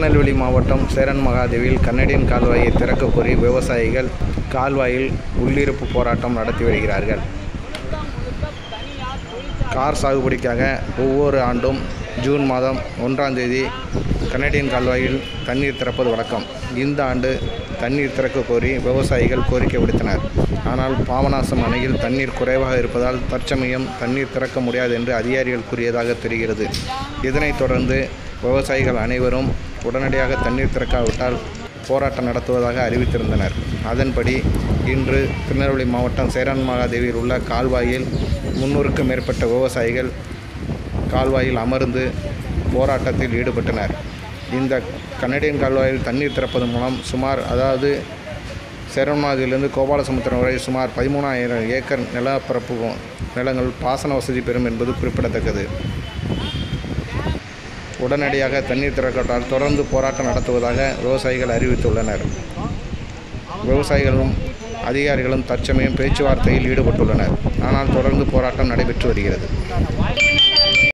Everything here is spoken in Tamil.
திருநெல்வேலி மாவட்டம் சேரன் மகாதேவியில் கன்னடியன் கால்வாயை திறக்க கோரி விவசாயிகள் கால்வாயில் உள்ளிருப்பு போராட்டம் நடத்தி வருகிறார்கள் கார் சாகுபடிக்காக ஒவ்வொரு ஆண்டும் ஜூன் மாதம் ஒன்றாம் தேதி கனடியன் கால்வாயில் தண்ணீர் திறப்பது வழக்கம் இந்த ஆண்டு தண்ணீர் திறக்க கோரி விவசாயிகள் கோரிக்கை விடுத்தனர் ஆனால் பாபநாசம் அணையில் தண்ணீர் குறைவாக இருப்பதால் தற்சமயம் தண்ணீர் திறக்க முடியாது என்று அதிகாரிகள் கூறியதாக தெரிகிறது இதனைத் தொடர்ந்து விவசாயிகள் அனைவரும் உடனடியாக தண்ணீர் திறக்காவிட்டால் போராட்டம் நடத்துவதாக அறிவித்திருந்தனர் அதன்படி இன்று திருநெல்வேலி மாவட்டம் சேரன் மகாதேவியில் உள்ள கால்வாயில் முன்னூறுக்கும் மேற்பட்ட விவசாயிகள் கால்வாயில் அமர்ந்து போராட்டத்தில் ஈடுபட்டனர் இந்த கன்னடியன் கால்வாயில் தண்ணீர் திறப்பதன் மூலம் சுமார் அதாவது சேரன்மாதிலிருந்து கோபாலசமுத்திரம் வரை சுமார் பதிமூணாயிரம் ஏக்கர் நிலப்பரப்பு நிலங்கள் பாசன வசதி பெறும் என்பது குறிப்பிடத்தக்கது உடனடியாக தண்ணீர் திறக்கப்பட்டால் தொடர்ந்து போராட்டம் நடத்துவதாக விவசாயிகள் அறிவித்துள்ளனர் விவசாயிகளும் அதிகாரிகளும் தற்சமயம் பேச்சுவார்த்தையில் ஈடுபட்டுள்ளனர் ஆனால் தொடர்ந்து போராட்டம் நடைபெற்று வருகிறது